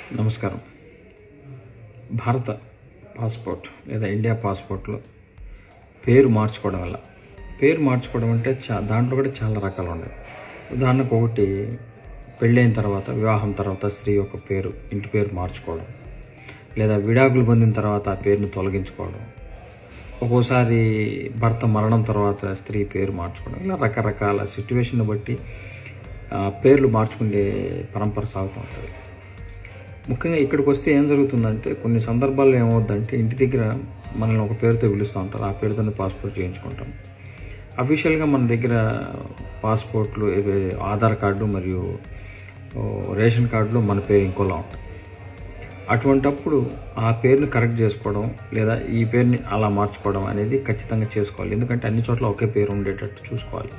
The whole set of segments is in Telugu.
నమస్కారం భారత పాస్పోర్ట్ లేదా ఇండియా పాస్పోర్ట్లో పేరు మార్చుకోవడం వల్ల పేరు మార్చుకోవడం అంటే చా దాంట్లో కూడా చాలా రకాలు ఉన్నాయి ఉదాహరణకు ఒకటి పెళ్ళైన తర్వాత వివాహం తర్వాత స్త్రీ యొక్క పేరు ఇంటి పేరు మార్చుకోవడం లేదా విడాకులు పొందిన తర్వాత ఆ పేరును తొలగించుకోవడం ఒక్కోసారి భర్త మరణం తర్వాత స్త్రీ పేరు మార్చుకోవడం ఇలా రకరకాల సిట్యువేషన్ బట్టి ఆ, పేర్లు మార్చుకునే పరంపర సాగుతూ ఉంటుంది ముఖ్యంగా ఇక్కడికి వస్తే ఏం జరుగుతుందంటే కొన్ని సందర్భాల్లో ఏమవుద్దంటే ఇంటి దగ్గర మనల్ని ఒక పేరుతో పిలుస్తూ ఉంటారు ఆ పేరుతోనే పాస్పోర్ట్ చేయించుకుంటాం అఫీషియల్గా మన దగ్గర పాస్పోర్ట్లు ఇవి ఆధార్ కార్డు మరియు ఓ, రేషన్ కార్డులో మన పేరు ఇంకోలా ఉంటుంది అటువంటప్పుడు ఆ పేరుని కరెక్ట్ చేసుకోవడం లేదా ఈ పేరుని అలా మార్చుకోవడం అనేది ఖచ్చితంగా చేసుకోవాలి ఎందుకంటే అన్ని చోట్ల ఒకే పేరు ఉండేటట్టు చూసుకోవాలి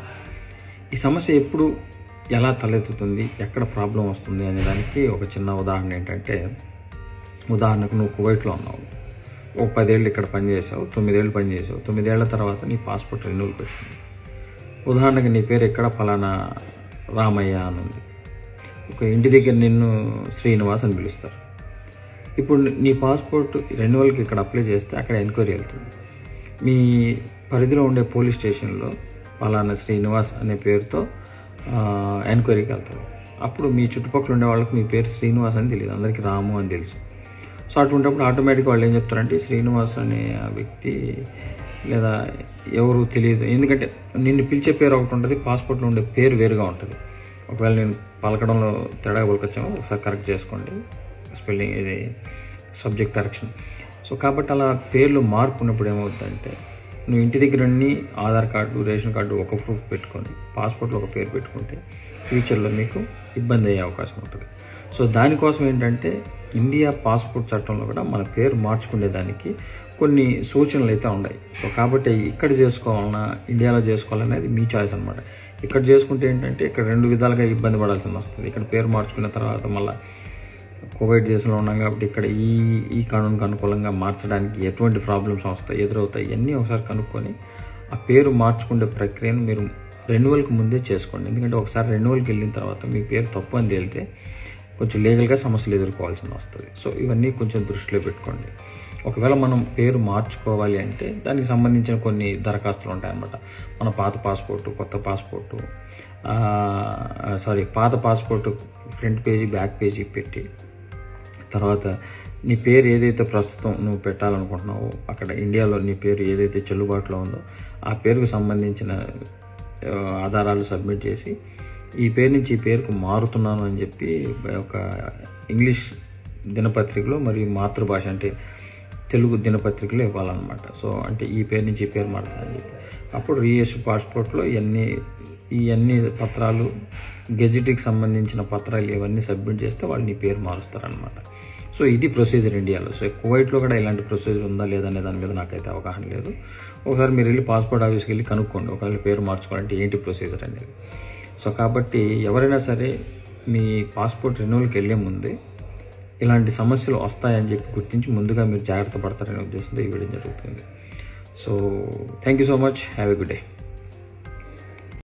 ఈ సమస్య ఎప్పుడు ఎలా తలెత్తుతుంది ఎక్కడ ప్రాబ్లం వస్తుంది అనే దానికి ఒక చిన్న ఉదాహరణ ఏంటంటే ఉదాహరణకు నువ్వు కువైట్లో ఉన్నావు ఒక పదేళ్ళు ఇక్కడ పనిచేసావు తొమ్మిదేళ్ళు పనిచేసావు తొమ్మిదేళ్ల తర్వాత నీ పాస్పోర్ట్ రెన్యూల్కి వచ్చింది ఉదాహరణకు నీ పేరు ఎక్కడ ఫలానా రామయ్య అని ఉంది ఒక ఇంటి దగ్గర నిన్ను శ్రీనివాస్ అని పిలుస్తారు ఇప్పుడు నీ పాస్పోర్ట్ రెన్యువల్కి ఇక్కడ అప్లై చేస్తే అక్కడ ఎంక్వైరీ వెళ్తుంది మీ పరిధిలో ఉండే పోలీస్ స్టేషన్లో పలానా శ్రీనివాస్ అనే పేరుతో ఆ, ఎంక్వైరీకి వెళ్తారు అప్పుడు మీ చుట్టుపక్కల ఉండే వాళ్ళకి మీ పేరు శ్రీనివాస్ అని తెలియదు అందరికీ రాము అని తెలుసు సో అటువంటిప్పుడు ఆటోమేటిక్గా వాళ్ళు ఏం చెప్తారంటే శ్రీనివాస్ అనే ఆ వ్యక్తి లేదా ఎవరు తెలియదు ఎందుకంటే నిన్ను పిలిచే పేరు ఒకటి ఉంటుంది పాస్పోర్ట్లో ఉండే పేరు వేరుగా ఉంటుంది ఒకవేళ నేను పలకడంలో తేడా పలకొచ్చామో ఒకసారి కరెక్ట్ చేసుకోండి స్పెల్లింగ్ ఇది సబ్జెక్ట్ కరెక్షన్ సో కాబట్టి అలా పేర్లు మార్పు ఉన్నప్పుడు ఏమవుతుందంటే నువ్వు ఇంటి దగ్గర అన్ని ఆధార్ కార్డు రేషన్ కార్డు ఒక ప్రూఫ్ పెట్టుకొని పాస్పోర్ట్లో ఒక పేరు పెట్టుకుంటే ఫ్యూచర్లో మీకు ఇబ్బంది అయ్యే అవకాశం ఉంటుంది సో దానికోసం ఏంటంటే ఇండియా పాస్పోర్ట్ చట్టంలో కూడా మన పేరు మార్చుకునే దానికి కొన్ని సూచనలు అయితే ఉన్నాయి సో కాబట్టి ఇక్కడ చేసుకోవాలన్నా ఇండియాలో చేసుకోవాలనేది మీ చాయిస్ అనమాట ఇక్కడ చేసుకుంటే ఏంటంటే ఇక్కడ రెండు విధాలుగా ఇబ్బంది పడాల్సి వస్తుంది ఇక్కడ పేరు మార్చుకున్న తర్వాత మళ్ళీ కోవిడ్ దేశంలో ఉన్నాం కాబట్టి ఇక్కడ ఈ ఈ కానూన్కి అనుకూలంగా మార్చడానికి ఎటువంటి ప్రాబ్లమ్స్ వస్తాయి ఎదురవుతాయి ఇవన్నీ ఒకసారి కనుక్కొని ఆ పేరు మార్చుకునే ప్రక్రియను మీరు రెన్యువల్కి ముందే చేసుకోండి ఎందుకంటే ఒకసారి రెన్యువల్కి వెళ్ళిన తర్వాత మీ పేరు తప్పు అని తేలితే కొంచెం లీగల్గా సమస్యలు ఎదుర్కోవాల్సి వస్తుంది సో ఇవన్నీ కొంచెం దృష్టిలో పెట్టుకోండి ఒకవేళ మనం పేరు మార్చుకోవాలి అంటే దానికి సంబంధించిన కొన్ని దరఖాస్తులు ఉంటాయన్నమాట మన పాత పాస్పోర్టు కొత్త పాస్పోర్టు సారీ పాత passport front page back page పెట్టి తర్వాత నీ పేరు ఏదైతే ప్రస్తుతం నువ్వు పెట్టాలనుకుంటున్నావో అక్కడ ఇండియాలో నీ పేరు ఏదైతే చెల్లుబాటులో ఉందో ఆ పేరుకు సంబంధించిన ఆ, ఆధారాలు సబ్మిట్ చేసి ఈ పేరు నుంచి ఈ పేరుకు మారుతున్నాను అని చెప్పి ఒక ఇంగ్లీష్ దినపత్రికలో మరియు మాతృభాష అంటే తెలుగు దినపత్రికలో ఇవ్వాలన్నమాట సో అంటే ఈ పేరు నుంచి ఈ పేరు మారుతుందని చెప్పి అప్పుడు రీఇష్యూ పాస్పోర్ట్లో ఇవన్నీ ఇవన్నీ పత్రాలు గెజిట్కి సంబంధించిన పత్రాలు ఇవన్నీ సబ్మిట్ చేస్తే వాళ్ళు నీ పేరు మారుస్తారనమాట సో ఇది ప్రొసీజర్ ఇండియాలో సో కువైట్లో కూడా ఇలాంటి ప్రొసీజర్ ఉందా లేదనే దాని మీద నాకైతే అవగాహన లేదు ఒకసారి మీరు వెళ్ళి పాస్పోర్ట్ ఆఫీస్కి వెళ్ళి కనుక్కోండి ఒకవేళ పేరు మార్చుకోవాలంటే ఏంటి ప్రొసీజర్ అనేది సో కాబట్టి ఎవరైనా సరే మీ పాస్పోర్ట్ రెన్యువల్కి వెళ్ళే ముందే ఇలాంటి సమస్యలు వస్తాయని చెప్పి గుర్తించి ముందుగా మీరు జాగ్రత్త పడతారనే ఉద్దేశంతో ఈ వీడియో జరుగుతుంది so thank you so much have a good day